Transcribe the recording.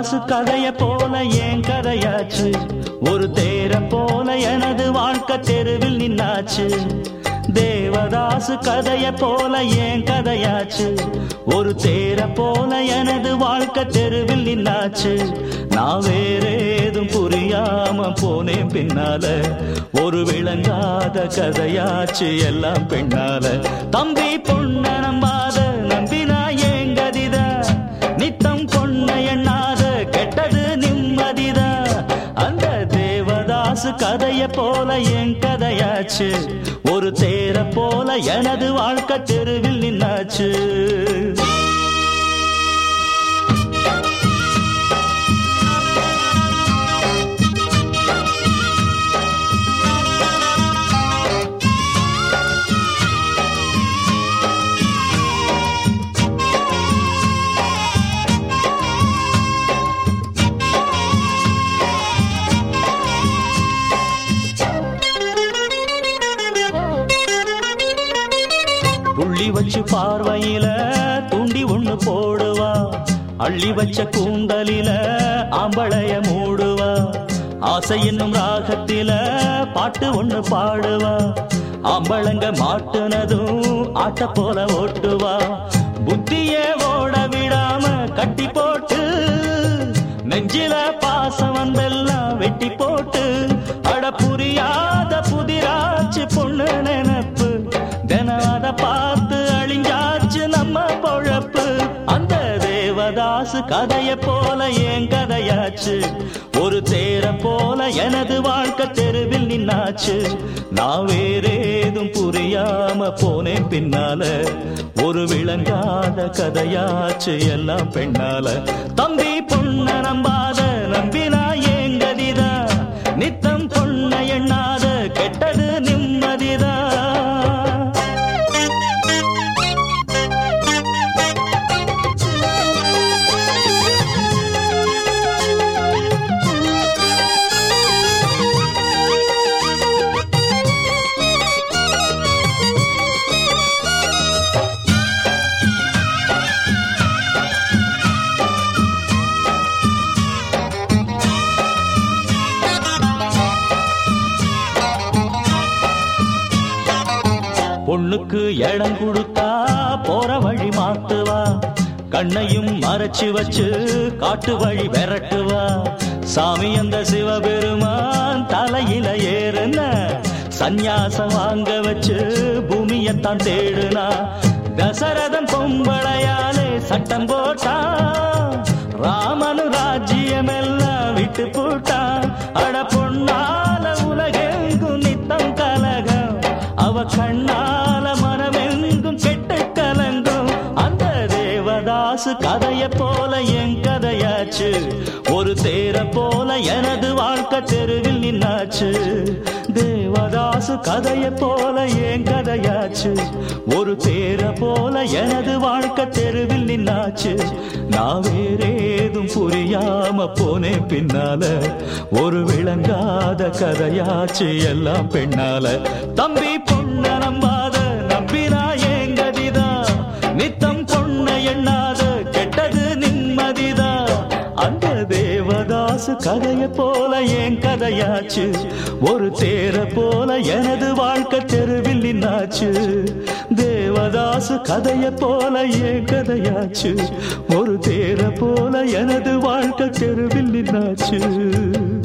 தேவதாசு கதைய போல ஏன் கதையாச்சு ஒரு தேர போல எனது வாழ்க்கை தெருவில் நின்னாச்சு தேவதாசு கதைய போல ஏன் கதையாச்சு ஒரு தேர போல எனது வாழ்க்கை தெருவில் நின்னாச்சு நான் வேற ஏதும் புரியாம போனேன் பின்னால ஒரு விளங்காத கதையாச்சு எல்லாம் பெண்ணால தம்பி பொண்ண நம்பாத நம்பினா ஏங்கதிதா நித்தம் பொண்ண எண்ணாத கெட்டது நிம்மதிதா அந்த தேவதாசு கதைய போல என் கதையாச்சு ஒரு தேர போல எனது வாழ்க்கை தெருவில் நின்னாச்சு புள்ளி வச்சு பார்வையில துண்டி ஒண்ணு போடுவா அள்ளி வச்ச கூந்தலில ஆம்பளைய மூடுவா ஆசை என்னும் ராகத்தில பாட்டு ஒண்ணு பாடுவா ஆம்பளங்க மாட்டுனதும் ஆட்ட போல ஓட்டுவா புத்தியே ஓட விடாம கட்டி போட்டு நெஞ்சில பாசம் வந்தெல்லாம் வெட்டி போட்டு அட புரியாத புதிராச்சு பொண்ணு நினைப்பு தினம் அத பார்த்து அழிஞ்சாச்சு நம்ம பொழப்பு அந்த தேவதாசு கதைய போல என் கதையாச்சு ஒரு தேர போல எனது வாழ்க்கை தெருவில் நின்னாச்சு நான் வேறேதும் புரியாம போனேன் பின்னால ஒரு விளங்காத கதையாச்சு எல்லாம் பெண்ணால தம்பி பொண்ண நம்பாத நம்பினா ஏங்கதிதா நித்தம் பொண்ண எண்ணாத கெட்டது நிம்மதிதா பொண்ணுக்கு இடம் கொடுத்தா போற வழி மாத்துவா கண்ணையும் மறைச்சு வச்சு காட்டு வழி விரட்டுவா சாமி அந்த சிவபெருமான் தலையில ஏறுன சந்நியாசம் வாங்க வச்சு பூமியத்தான் தேடுனா தசரதன் பொம்பளையாலே சட்டம் போட்டான் ராமனு ராஜ்யம் எல்லாம் விட்டு போட்டான் அட பொன்னால உலகெங்கும் நித்தம் கலகம் அவ கண்ணால மனமெங்கும் கெட்டு கலங்கும் அந்த தேவதாசு கதைய போல என் கதையாச்சு ஒரு தேர போல எனது வாழ்க்கை தெருவில் நின்னாச்சு தேவதாசு கதைய போல என் கதையாச்சு ஒரு தேர போல எனது வாழ்க்கை தெருவில் நின்னாச்சு நான் வேறேதும் புரியாம போனேன் பின்னால ஒரு விளங்காத கதையாச்சு எல்லாம் பெண்ணால தம்பி பொண்ண நம்பாத நம்பினா ஏங்கதிதா நித்தம் பொண்ண எண்ணாத கெட்டது நிம்மதிதா அந்த தேவதாசு கதைய போல என் கதையாச்சு ஒரு தேர போல எனது வாழ்க்கை தெருவில் நின்னாச்சு தேவதாசு கதைய போல என் கதையாச்சு ஒரு தேர போல எனது வாழ்க்கை தெருவில் நின்னாச்சு